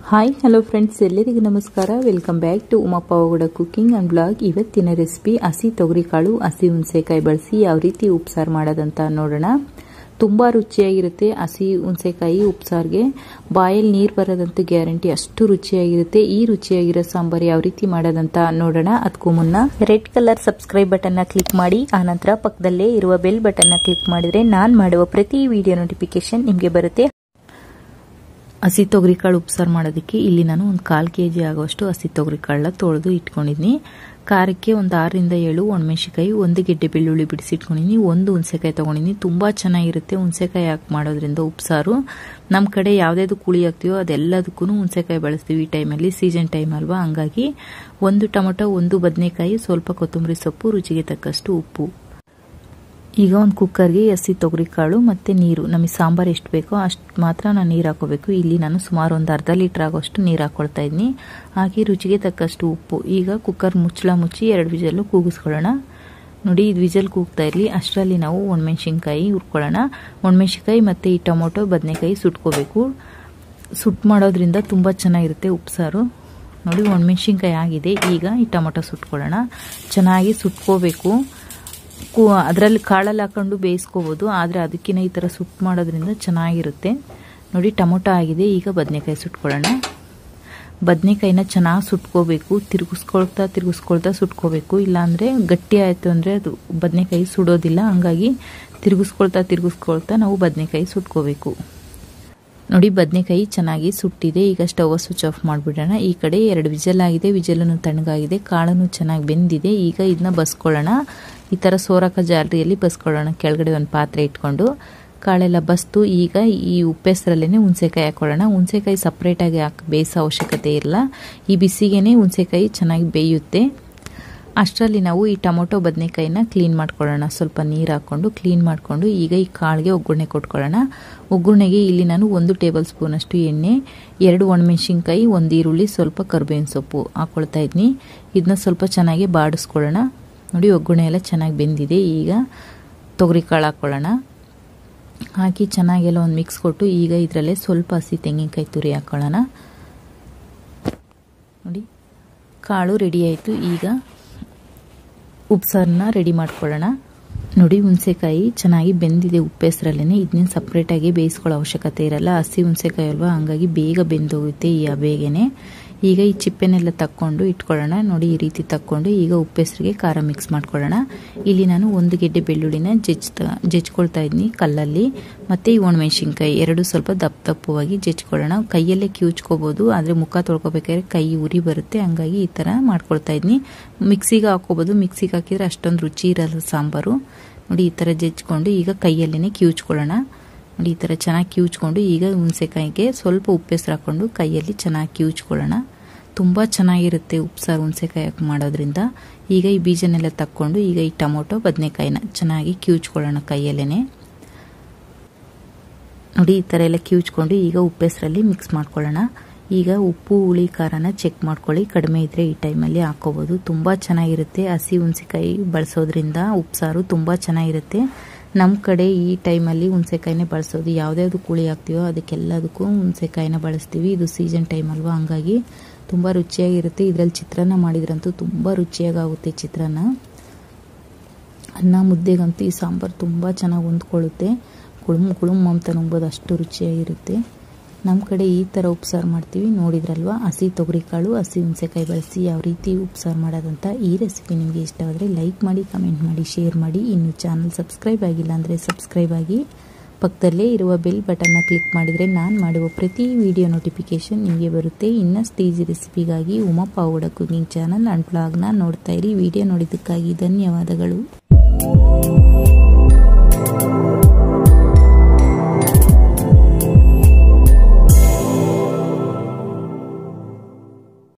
hi hello friends ಎಲ್ಲರಿಗೂ ನಮಸ್ಕಾರ welcome back to Uma Pavagada cooking and blog ಇವತ್ತಿನ ರೆಸಿಪಿ ಹಸಿ ತೊಗರಿಕಾಳು ಹಸಿ ಹುಣಸೆಕಾಯಿ ಬಳಸಿ ಯಾವ ರೀತಿ ಉಪ್ಸಾರು ಮಾಡೋದಂತ ನೋಡೋಣ ತುಂಬ ರುಚಿಯಾಗಿರುತ್ತೆ ಹಸಿ ಹುಣಸೆಕಾಯಿ ಉಪ್ಸಾರಿಗೆ ಬಾಯಲ್ಲಿ ನೀರು ಬರೋದಂತೂ ಗ್ಯಾರಂಟಿ ಅಷ್ಟು ರುಚಿಯಾಗಿರುತ್ತೆ ಈ ರುಚಿಯಾಗಿರೋ ಸಾಂಬಾರು ಯಾವ ರೀತಿ ಮಾಡೋದಂತ ನೋಡೋಣ ಅದಕ್ಕೂ ಮುನ್ನ ರೆಡ್ ಕಲರ್ ಸಬ್ಸ್ಕ್ರೈಬ್ ಬಟನ್ನ ಕ್ಲಿಕ್ ಮಾಡಿ ಆನಂತರ ಪಕ್ಕದಲ್ಲೇ ಇರುವ ಬೆಲ್ ಬಟನ್ನ ಕ್ಲಿಕ್ ಮಾಡಿದ್ರೆ ನಾನು ಮಾಡುವ ಪ್ರತಿ ವಿಡಿಯೋ ನೋಟಿಫಿಕೇಶನ್ ನಿಮಗೆ ಬರುತ್ತೆ ಹಸಿ ತೊಗರಿಕಾಳು ಉಪ್ಸಾರು ಮಾಡೋದಕ್ಕೆ ಇಲ್ಲಿ ನಾನು ಒಂದು ಕಾಲು ಕೆ ಜಿ ಆಗುವಷ್ಟು ಹಸಿ ತೊಗರಿಕಾಳನ್ನ ತೊಳೆದು ಇಟ್ಕೊಂಡಿದ್ದೀನಿ ಖಾರಕ್ಕೆ ಒಂದು ಆರರಿಂದ ಏಳು ಒಣಮೆಣಸಿಕಾಯಿ ಒಂದು ಗೆಡ್ಡೆ ಬೆಳ್ಳುಳ್ಳಿ ಬಿಡಿಸಿಟ್ಕೊಂಡಿದ್ದೀನಿ ಒಂದು ಹುಣಸೆಕಾಯಿ ತೊಗೊಂಡಿದ್ದೀನಿ ತುಂಬ ಚೆನ್ನಾಗಿರುತ್ತೆ ಹುಣಸೆಕಾಯಿ ಹಾಕಿ ಮಾಡೋದ್ರಿಂದ ಉಪ್ಸಾರು ನಮ್ಮ ಕಡೆ ಯಾವುದ್ಯಾವುದು ಕುಳಿ ಹಾಕ್ತೀವೋ ಅದೆಲ್ಲದಕ್ಕೂ ಹುಣಸೆಕಾಯಿ ಬಳಸ್ತೀವಿ ಈ ಟೈಮಲ್ಲಿ ಸೀಸನ್ ಟೈಮ್ ಅಲ್ವಾ ಹಂಗಾಗಿ ಒಂದು ಟೊಮೊಟೊ ಒಂದು ಬದನೆಕಾಯಿ ಸ್ವಲ್ಪ ಕೊತ್ತಂಬರಿ ಸೊಪ್ಪು ರುಚಿಗೆ ತಕ್ಕಷ್ಟು ಉಪ್ಪು ಈಗ ಒಂದು ಕುಕ್ಕರ್ಗೆ ಹಸಿ ತೊಗರಿಕಾಳು ಮತ್ತು ನೀರು ನಮಗೆ ಸಾಂಬಾರು ಎಷ್ಟು ಬೇಕೋ ಅಷ್ಟು ಮಾತ್ರ ನಾನು ನೀರು ಹಾಕೋಬೇಕು ಇಲ್ಲಿ ನಾನು ಸುಮಾರು ಒಂದು ಅರ್ಧ ಲೀಟ್ರ್ ಆಗೋಷ್ಟು ನೀರು ಹಾಕ್ಕೊಳ್ತಾ ಇದ್ದೀನಿ ಹಾಕಿ ರುಚಿಗೆ ತಕ್ಕಷ್ಟು ಉಪ್ಪು ಈಗ ಕುಕ್ಕರ್ ಮುಚ್ಚಳ ಮುಚ್ಚಿ ಎರಡು ವಿಜಲ್ಲು ಕೂಗಿಸ್ಕೊಳ್ಳೋಣ ನೋಡಿ ಇದು ವಿಜಲ್ ಕೂಗ್ತಾ ಇರಲಿ ಅಷ್ಟರಲ್ಲಿ ನಾವು ಒಣಮೆಣ್ಸಿನ್ಕಾಯಿ ಹುರ್ಕೊಳ್ಳೋಣ ಒಣಮೆಣ್ಸಿನ್ಕಾಯಿ ಮತ್ತು ಈ ಟೊಮೊಟೊ ಬದನೆಕಾಯಿ ಸುಟ್ಕೋಬೇಕು ಸುಟ್ಟು ಮಾಡೋದ್ರಿಂದ ತುಂಬ ಚೆನ್ನಾಗಿರುತ್ತೆ ಉಪ್ಸಾರು ನೋಡಿ ಒಣಮೆಣ್ಸಿನ್ಕಾಯಿ ಆಗಿದೆ ಈಗ ಈ ಟೊಮೊಟೊ ಸುಟ್ಕೊಳ್ಳೋಣ ಚೆನ್ನಾಗಿ ಸುಟ್ಕೋಬೇಕು ಕು ಅದರಲ್ಲಿ ಕಾಳಲ್ಲಿ ಹಾಕೊಂಡು ಬೇಯಿಸ್ಕೋಬೋದು ಆದರೆ ಅದಕ್ಕಿಂತ ಈ ಥರ ಸುಟ್ಟು ಮಾಡೋದ್ರಿಂದ ಚೆನ್ನಾಗಿರುತ್ತೆ ನೋಡಿ ಟೊಮೊಟೊ ಆಗಿದೆ ಈಗ ಬದನೆಕಾಯಿ ಸುಟ್ಕೊಳ್ಳೋಣ ಬದನೆಕಾಯಿನ ಚೆನ್ನಾಗಿ ಸುಟ್ಕೋಬೇಕು ತಿರುಗಿಸ್ಕೊಳ್ತಾ ತಿರುಗಿಸ್ಕೊಳ್ತಾ ಸುಟ್ಕೋಬೇಕು ಇಲ್ಲಾಂದರೆ ಗಟ್ಟಿ ಆಯಿತು ಅಂದರೆ ಅದು ಬದನೆಕಾಯಿ ಸುಡೋದಿಲ್ಲ ಹಂಗಾಗಿ ತಿರುಗಿಸ್ಕೊಳ್ತಾ ತಿರುಗಿಸ್ಕೊಳ್ತಾ ನಾವು ಬದನೆಕಾಯಿ ಸುಟ್ಕೋಬೇಕು ನೋಡಿ ಬದನೆಕಾಯಿ ಚೆನ್ನಾಗಿ ಸುಟ್ಟಿದೆ ಈಗ ಸ್ಟವ್ ಸ್ವಿಚ್ ಆಫ್ ಮಾಡಿಬಿಡೋಣ ಈ ಕಡೆ ಎರಡು ವಿಜಲ್ ಆಗಿದೆ ವಿಜಲನ್ನು ತಣ್ಣಗಾಗಿದೆ ಕಾಳನ್ನು ಚೆನ್ನಾಗಿ ಬೆಂದಿದೆ ಈಗ ಇದನ್ನ ಬಸ್ಕೊಳ್ಳೋಣ ಈ ಥರ ಸೋರಕ ಜಾಲರಿಯಲ್ಲಿ ಬಸ್ಕೊಳ್ಳೋಣ ಕೆಳಗಡೆ ಒಂದು ಪಾತ್ರೆ ಇಟ್ಕೊಂಡು ಕಾಳೆಲ್ಲ ಬಸ್ತು ಈಗ ಈ ಉಪ್ಪೆಸರಲ್ಲೇ ಹುಣಸೆಕಾಯಿ ಹಾಕೊಳ್ಳೋಣ ಹುಣಸೆಕಾಯಿ ಸಪ್ರೇಟಾಗಿ ಹಾಕಿ ಬೇಯಿಸೋ ಅವಶ್ಯಕತೆ ಇಲ್ಲ ಈ ಬಿಸಿಗೆನೇ ಹುಣಸೆಕಾಯಿ ಚೆನ್ನಾಗಿ ಬೇಯುತ್ತೆ ಅಷ್ಟರಲ್ಲಿ ನಾವು ಈ ಟೊಮೊಟೊ ಬದನೆಕಾಯಿನ ಕ್ಲೀನ್ ಮಾಡ್ಕೊಳ್ಳೋಣ ಸ್ವಲ್ಪ ನೀರು ಹಾಕ್ಕೊಂಡು ಕ್ಲೀನ್ ಮಾಡಿಕೊಂಡು ಈಗ ಈ ಕಾಳಿಗೆ ಒಗ್ಗರಣೆ ಕೊಟ್ಕೊಳ್ಳೋಣ ಒಗ್ಗರಣೆಗೆ ಇಲ್ಲಿ ನಾನು ಒಂದು ಟೇಬಲ್ ಸ್ಪೂನಷ್ಟು ಎಣ್ಣೆ ಎರಡು ಒಣಮೆಣ್ಸಿನ್ಕಾಯಿ ಒಂದು ಈರುಳ್ಳಿ ಸ್ವಲ್ಪ ಕರ್ಬೇವಿನ ಸೊಪ್ಪು ಹಾಕ್ಕೊಳ್ತಾ ಇದ್ದೀನಿ ಇದನ್ನ ಸ್ವಲ್ಪ ಚೆನ್ನಾಗಿ ಬಾಡಿಸ್ಕೊಳ್ಳೋಣ ನೋಡಿ ಒಗ್ಗರಣೆ ಎಲ್ಲ ಚೆನ್ನಾಗಿ ಬೆಂದಿದೆ ಈಗ ತೊಗರಿ ಕಾಳು ಹಾಕ್ಕೊಳ್ಳೋಣ ಹಾಕಿ ಚೆನ್ನಾಗೆಲ್ಲ ಒಂದು ಮಿಕ್ಸ್ ಕೊಟ್ಟು ಈಗ ಇದರಲ್ಲೇ ಸ್ವಲ್ಪ ಹಸಿ ತೆಂಗಿನಕಾಯಿ ತುರಿ ಹಾಕ್ಕೊಳ್ಳೋಣ ನೋಡಿ ಕಾಳು ರೆಡಿ ಆಯಿತು ಈಗ ಉಪ್ಸಾರನ್ನ ರೆಡಿ ಮಾಡ್ಕೊಳ್ಳೋಣ ನೋಡಿ ಹುಣಸೆಕಾಯಿ ಚೆನ್ನಾಗಿ ಬೆಂದಿದೆ ಉಪ್ಪೆಸರಲ್ಲೇ ಇದನ್ನ ಸಪ್ರೇಟಾಗಿ ಬೇಯಿಸ್ಕೊಳ್ಳೋ ಅವಶ್ಯಕತೆ ಇರಲ್ಲ ಹಸಿ ಹುಣಸೆಕಾಯಿ ಅಲ್ವಾ ಹಂಗಾಗಿ ಬೇಗ ಬೆಂದೋಗುತ್ತೆ ಈ ಬೇಗನೆ ಈಗ ಈ ಚಿಪ್ಪೆನೆಲ್ಲ ತಕ್ಕೊಂಡು ಇಟ್ಕೊಳ್ಳೋಣ ನೋಡಿ ಈ ರೀತಿ ತಕ್ಕೊಂಡು ಈಗ ಉಪ್ಪೆಸರಿಗೆ ಖಾರ ಮಿಕ್ಸ್ ಮಾಡ್ಕೊಳ್ಳೋಣ ಇಲ್ಲಿ ನಾನು ಒಂದು ಗೆಡ್ಡೆ ಬೆಳ್ಳುಳ್ಳಿನ ಜಜ್ತ ಜಜ್ಕೊಳ್ತಾ ಇದ್ದೀನಿ ಕಲ್ಲಲ್ಲಿ ಮತ್ತು ಈ ಒಣಮೆಣ್ಸಿನ್ಕಾಯಿ ಎರಡು ಸ್ವಲ್ಪ ದಪ್ಪ ದಪ್ಪವಾಗಿ ಜಜ್ಕೊಳ್ಳೋಣ ಕೈಯಲ್ಲೇ ಕಿವುಚ್ಕೋಬೋದು ಆದರೆ ಮುಖ ತೊಳ್ಕೊಬೇಕಾದ್ರೆ ಕೈ ಉರಿ ಬರುತ್ತೆ ಹಂಗಾಗಿ ಈ ಥರ ಮಾಡ್ಕೊಳ್ತಾ ಇದ್ದೀನಿ ಮಿಕ್ಸಿಗೆ ಹಾಕೋಬೋದು ಮಿಕ್ಸಿಗೆ ಹಾಕಿದರೆ ಅಷ್ಟೊಂದು ರುಚಿ ಇರಲ್ಲ ಸಾಂಬಾರು ನೋಡಿ ಈ ಥರ ಜಜ್ಕೊಂಡು ಈಗ ಕೈಯಲ್ಲೇ ಕಿವುಚ್ಕೊಳ್ಳೋಣ ನೋಡಿ ಈ ಥರ ಚೆನ್ನಾಗಿ ಕಿವುಚ್ಕೊಂಡು ಈಗ ಹುಣಸೆಕಾಯಿಗೆ ಸ್ವಲ್ಪ ಉಪ್ಪೆಸರು ಹಾಕ್ಕೊಂಡು ಕೈಯಲ್ಲಿ ಚೆನ್ನಾಗಿ ಕಿವುಚ್ಕೊಳ್ಳೋಣ ತುಂಬ ಚೆನ್ನಾಗಿರುತ್ತೆ ಉಪ್ಸಾರು ಹುಣಸೆಕಾಯಿ ಹಾಕಿ ಮಾಡೋದ್ರಿಂದ ಈಗ ಈ ಬೀಜನೆಲ್ಲ ತಕ್ಕೊಂಡು ಈಗ ಈ ಟೊಮೊಟೊ ಬದನೆಕಾಯಿನ ಚೆನ್ನಾಗಿ ಕಿವುಚ್ಕೊಳ್ಳೋಣ ಕೈಯಲ್ಲೇ ನೋಡಿ ಈ ಥರ ಎಲ್ಲ ಕಿವುಚ್ಕೊಂಡು ಈಗ ಉಪ್ಪೆಸರಲ್ಲಿ ಮಿಕ್ಸ್ ಮಾಡ್ಕೊಳ್ಳೋಣ ಈಗ ಉಪ್ಪು ಹುಳಿ ಖಾರನ ಚೆಕ್ ಮಾಡ್ಕೊಳ್ಳಿ ಕಡಿಮೆ ಇದ್ದರೆ ಈ ಟೈಮಲ್ಲಿ ಹಾಕೋಬೋದು ತುಂಬ ಚೆನ್ನಾಗಿರುತ್ತೆ ಹಸಿ ಹುಣಸೆಕಾಯಿ ಬಳಸೋದ್ರಿಂದ ಉಪ್ಸಾರು ತುಂಬ ಚೆನ್ನಾಗಿರುತ್ತೆ ನಮ್ಮ ಕಡೆ ಈ ಟೈಮಲ್ಲಿ ಹುಣಸೆಕಾಯಿನೇ ಬಳಸೋದು ಯಾವುದ್ಯಾವುದು ಕುಳಿ ಹಾಕ್ತೀವೋ ಅದಕ್ಕೆಲ್ಲದಕ್ಕೂ ಹುಣಸೆಕಾಯಿನ ಬಳಸ್ತೀವಿ ಇದು ಸೀಸನ್ ಟೈಮ್ ಅಲ್ವಾ ಹಂಗಾಗಿ ತುಂಬ ರುಚಿಯಾಗಿರುತ್ತೆ ಇದರಲ್ಲಿ ಚಿತ್ರಾನ್ನ ಮಾಡಿದ್ರಂತೂ ತುಂಬ ರುಚಿಯಾಗುತ್ತೆ ಚಿತ್ರಾನ್ನ ಅನ್ನ ಮುದ್ದೆಗಂತೂ ಈ ಸಾಂಬಾರು ತುಂಬ ಚೆನ್ನಾಗಿ ಹೊಂದ್ಕೊಳ್ಳುತ್ತೆ ಕುಳುಮ್ ಕುಳುಮ್ ಅಂತ ನುಂಬೋದು ಅಷ್ಟು ರುಚಿಯಾಗಿರುತ್ತೆ ನಮ್ಮ ಕಡೆ ಈ ಥರ ಉಪ್ಸಾರು ಮಾಡ್ತೀವಿ ನೋಡಿದ್ರಲ್ವ ಹಸಿ ತೊಗರಿಕಾಳು ಹಸಿ ಹುಣಸೆಕಾಯಿ ಬಳಸಿ ಯಾವ ರೀತಿ ಉಪ್ಸಾರು ಮಾಡೋದಂತ ಈ ರೆಸಿಪಿ ನಿಮಗೆ ಇಷ್ಟವಾದರೆ ಲೈಕ್ ಮಾಡಿ ಕಮೆಂಟ್ ಮಾಡಿ ಶೇರ್ ಮಾಡಿ ಇನ್ನು ಚಾನಲ್ ಸಬ್ಸ್ಕ್ರೈಬ್ ಆಗಿಲ್ಲ ಅಂದರೆ ಸಬ್ಸ್ಕ್ರೈಬ್ ಆಗಿ ಪಕ್ಕದಲ್ಲೇ ಇರುವ ಬೆಲ್ ಬಟನ್ನ ಕ್ಲಿಕ್ ಮಾಡಿದರೆ ನಾನು ಮಾಡುವ ಪ್ರತಿ ವಿಡಿಯೋ ನೋಟಿಫಿಕೇಷನ್ ನಿಮಗೆ ಬರುತ್ತೆ ಇನ್ನಷ್ಟು ಈಸಿ ರೆಸಿಪಿಗಾಗಿ Uma Pavagada cooking channel and ಬ್ಲಾಗ್ನ ನೋಡ್ತಾ ಇರಿ ವಿಡಿಯೋ ನೋಡಿದ್ದಕ್ಕಾಗಿ ಧನ್ಯವಾದಗಳು